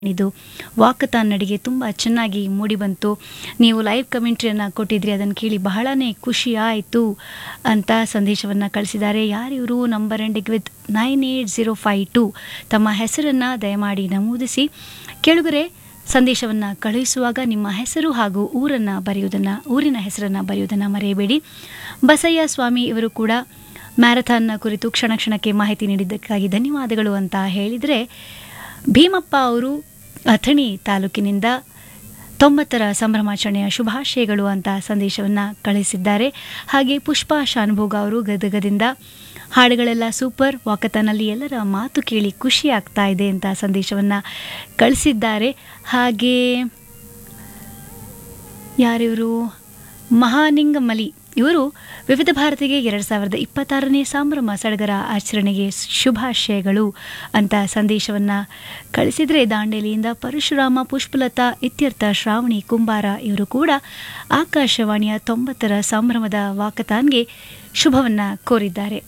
ಇದು ವಾಕಥಾನ್ ನಡಿಗೆ ತುಂಬ ಚೆನ್ನಾಗಿ ಮೂಡಿಬಂತು ನೀವು ಲೈವ್ ಕಮೆಂಟ್ರಿಯನ್ನು ಕೊಟ್ಟಿದ್ರಿ ಅದನ್ನು ಕೇಳಿ ಬಹಳನೇ ಖುಷಿ ಆಯಿತು ಅಂತ ಸಂದೇಶವನ್ನು ಕಳಿಸಿದ್ದಾರೆ ಯಾರಿವರು number ending with nine eight zero five two ತಮ್ಮ ಹೆಸರನ್ನು ದಯಮಾಡಿ ನಮೂದಿಸಿ ಕೆಳಗರೆ ಸಂದೇಶವನ್ನು ಕಳುಹಿಸುವಾಗ ನಿಮ್ಮ ಹೆಸರು ಹಾಗೂ ಊರನ್ನು ಬರೆಯುವುದನ್ನು ಊರಿನ ಹೆಸರನ್ನು ಬರೆಯುವುದನ್ನು ಮರೆಯಬೇಡಿ ಬಸಯ್ಯ ಸ್ವಾಮಿ ಇವರು ಕೂಡ ಮ್ಯಾರಥಾನ್ನ ಕುರಿತು ಕ್ಷಣ ಕ್ಷಣಕ್ಕೆ ಮಾಹಿತಿ ನೀಡಿದ್ದಕ್ಕಾಗಿ ಧನ್ಯವಾದಗಳು ಅಂತ ಹೇಳಿದರೆ ಭೀಮಪ್ಪ ಅವರು ಅಥಣಿ ತಾಲೂಕಿನಿಂದ ತೊಂಬತ್ತರ ಸಂಭ್ರಮಾಚರಣೆಯ ಶುಭಾಶಯಗಳು ಅಂತ ಸಂದೇಶವನ್ನು ಕಳಿಸಿದ್ದಾರೆ ಹಾಗೆ ಪುಷ್ಪಾ ಶಾನುಭೋಗ ಅವರು ಗದಗದಿಂದ ಹಾಡುಗಳೆಲ್ಲ ಸೂಪರ್ ವಾಕತಾನಲ್ಲಿ ಎಲ್ಲರ ಮಾತು ಕೇಳಿ ಖುಷಿ ಆಗ್ತಾ ಇದೆ ಅಂತ ಸಂದೇಶವನ್ನು ಕಳಿಸಿದ್ದಾರೆ ಹಾಗೆ ಯಾರಿವರು ಮಹಾನಿಂಗಮಲಿ ಇವರು ವಿವಿಧ ಭಾರತಿಗೆ ಎರಡು ಸಾವಿರದ ಇಪ್ಪತ್ತಾರನೇ ಸಂಭ್ರಮ ಸಡಗರ ಆಚರಣೆಗೆ ಶುಭಾಶಯಗಳು ಅಂತ ಸಂದೇಶವನ್ನು ಕಳಿಸಿದರೆ ದಾಂಡೇಲಿಯಿಂದ ಪರಶುರಾಮ ಪುಷ್ಪಲತಾ ಇತ್ಯರ್ಥ ಶ್ರಾವಣಿ ಕುಂಬಾರ ಇವರು ಕೂಡ ಆಕಾಶವಾಣಿಯ ತೊಂಬತ್ತರ ಸಂಭ್ರಮದ ವಾಕತಾನ್ಗೆ ಶುಭವನ್ನು ಕೋರಿದ್ದಾರೆ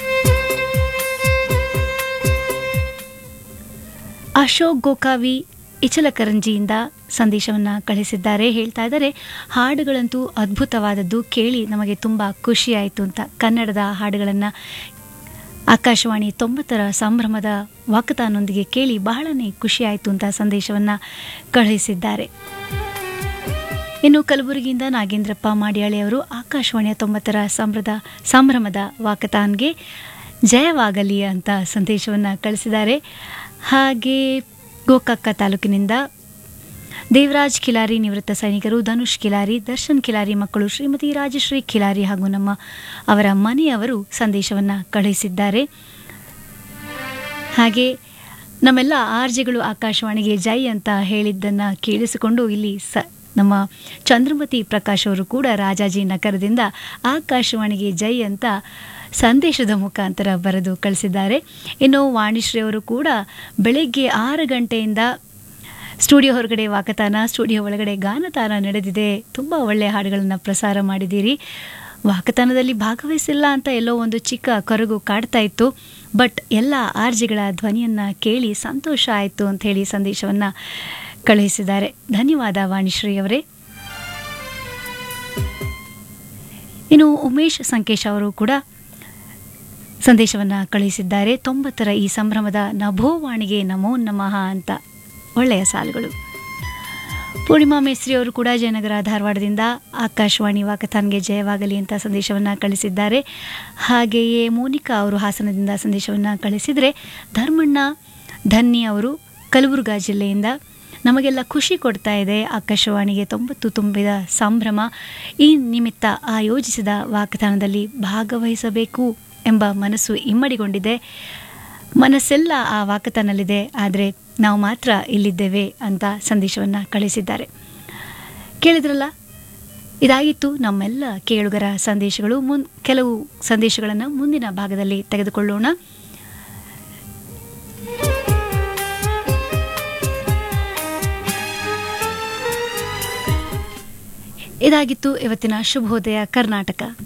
ಅಶೋಕ್ ಗೋಕಾವಿ ಇಚಲಕರಂಜಿಯಿಂದ ಸಂದೇಶವನ್ನು ಕಳಿಸಿದ್ದಾರೆ ಹೇಳ್ತಾ ಇದ್ದಾರೆ ಹಾಡುಗಳಂತೂ ಅದ್ಭುತವಾದದ್ದು ಕೇಳಿ ನಮಗೆ ತುಂಬ ಖುಷಿಯಾಯಿತು ಅಂತ ಕನ್ನಡದ ಹಾಡುಗಳನ್ನು ಆಕಾಶವಾಣಿ ತೊಂಬತ್ತರ ಸಂಭ್ರಮದ ವಾಕತಾನೊಂದಿಗೆ ಕೇಳಿ ಬಹಳನೇ ಖುಷಿಯಾಯಿತು ಅಂತ ಸಂದೇಶವನ್ನು ಕಳುಹಿಸಿದ್ದಾರೆ ಇನ್ನು ಕಲಬುರಗಿಯಿಂದ ನಾಗೇಂದ್ರಪ್ಪ ಮಾಡಿಯಾಳಿ ಅವರು ಆಕಾಶವಾಣಿಯ ತೊಂಬತ್ತರ ಸಂಭ್ರದ ಸಂಭ್ರಮದ ವಾಕತಾನ್ಗೆ ಜಯವಾಗಲಿ ಅಂತ ಸಂದೇಶವನ್ನು ಕಳಿಸಿದ್ದಾರೆ ಹಾಗೆ ಗೋಕಾಕ ತಾಲೂಕಿನಿಂದ ದೇವರಾಜ್ ಖಿಲಾರಿ ನಿವೃತ್ತ ಸೈನಿಕರು ಧನುಷ್ ಖಿಲಾರಿ ದರ್ಶನ್ ಖಿಲಾರಿ ಮಕ್ಕಳು ಶ್ರೀಮತಿ ರಾಜಶ್ರೀ ಖಿಲಾರಿ ಹಾಗೂ ನಮ್ಮ ಅವರ ಮನೆಯವರು ಸಂದೇಶವನ್ನು ಕಳುಹಿಸಿದ್ದಾರೆ ಹಾಗೆ ನಮ್ಮೆಲ್ಲ ಆರ್ಜಿಗಳು ಆಕಾಶವಾಣಿಗೆ ಜೈ ಅಂತ ಹೇಳಿದ್ದನ್ನು ಕೇಳಿಸಿಕೊಂಡು ಇಲ್ಲಿ ಸ ನಮ್ಮ ಚಂದ್ರಮತಿ ಪ್ರಕಾಶ್ ಅವರು ಕೂಡ ರಾಜಾಜಿ ನಗರದಿಂದ ಆಕಾಶವಾಣಿಗೆ ಜೈ ಅಂತ ಸಂದೇಶದ ಮುಖಾಂತರ ಬರೆದು ಕಳಿಸಿದ್ದಾರೆ ಇನ್ನು ವಾಣಿಶ್ರೀ ಅವರು ಕೂಡ ಬೆಳಗ್ಗೆ ಆರು ಗಂಟೆಯಿಂದ ಸ್ಟುಡಿಯೋ ಹೊರಗಡೆ ವಾಕತಾನ ಸ್ಟುಡಿಯೋ ಒಳಗಡೆ ಗಾನತಾನ ನಡೆದಿದೆ ತುಂಬ ಒಳ್ಳೆಯ ಹಾಡುಗಳನ್ನು ಪ್ರಸಾರ ಮಾಡಿದ್ದೀರಿ ವಾಕತಾನದಲ್ಲಿ ಭಾಗವಹಿಸಿಲ್ಲ ಅಂತ ಎಲ್ಲೋ ಒಂದು ಚಿಕ್ಕ ಕೊರಗು ಕಾಡ್ತಾ ಇತ್ತು ಬಟ್ ಎಲ್ಲ ಆರ್ಜಿಗಳ ಧ್ವನಿಯನ್ನು ಕೇಳಿ ಸಂತೋಷ ಆಯಿತು ಅಂತ ಹೇಳಿ ಸಂದೇಶವನ್ನು ಕಳುಹಿಸಿದ್ದಾರೆ ಧನ್ಯವಾದ ವಾಣಿಶ್ರೀ ಅವರೇ ಇನ್ನು ಉಮೇಶ್ ಸಂಕೇಶ್ ಅವರು ಕೂಡ ಸಂದೇಶವನ್ನು ಕಳುಹಿಸಿದ್ದಾರೆ ತೊಂಬತ್ತರ ಈ ಸಂಭ್ರಮದ ನಭೋವಾಣಿಗೆ ನಮೋ ನಮಃ ಅಂತ ಒಳ್ಳೆಯ ಸಾಲುಗಳು ಪೂರ್ಣಿಮಾ ಮೇಸ್ತ್ರಿ ಅವರು ಕೂಡ ಜಯನಗರ ಧಾರವಾಡದಿಂದ ಆಕಾಶವಾಣಿ ವಾಕಥಾನ್ಗೆ ಜಯವಾಗಲಿ ಅಂತ ಸಂದೇಶವನ್ನು ಕಳಿಸಿದ್ದಾರೆ ಹಾಗೆಯೇ ಮೋನಿಕಾ ಅವರು ಹಾಸನದಿಂದ ಸಂದೇಶವನ್ನು ಕಳಿಸಿದರೆ ಧರ್ಮಣ್ಣ ಧನ್ನಿ ಅವರು ಕಲಬುರ್ಗಾ ಜಿಲ್ಲೆಯಿಂದ ನಮಗೆಲ್ಲ ಖುಷಿ ಕೊಡ್ತಾ ಇದೆ ಆಕಾಶವಾಣಿಗೆ ತೊಂಬತ್ತು ತುಂಬಿದ ಸಂಭ್ರಮ ಈ ನಿಮಿತ್ತ ಆಯೋಜಿಸಿದ ವಾಕಥಾನದಲ್ಲಿ ಭಾಗವಹಿಸಬೇಕು ಎಂಬ ಮನಸ್ಸು ಇಮ್ಮಡಿಗೊಂಡಿದೆ ಮನಸ್ಸೆಲ್ಲ ಆ ವಾಕತಾನಲ್ಲಿದೆ ಆದರೆ ನಾವು ಮಾತ್ರ ಇಲ್ಲಿದ್ದೇವೆ ಅಂತ ಸಂದೇಶವನ್ನು ಕಳಿಸಿದ್ದಾರೆ ಕೇಳಿದ್ರಲ್ಲ ಇದಾಗಿತ್ತು ನಮ್ಮೆಲ್ಲ ಕೇಳುಗರ ಸಂದೇಶಗಳು ಮುನ್ ಕೆಲವು ಸಂದೇಶಗಳನ್ನು ಮುಂದಿನ ಭಾಗದಲ್ಲಿ ತೆಗೆದುಕೊಳ್ಳೋಣ ಇದಾಗಿತ್ತು ಇವತ್ತಿನ ಶುಭೋದಯ ಕರ್ನಾಟಕ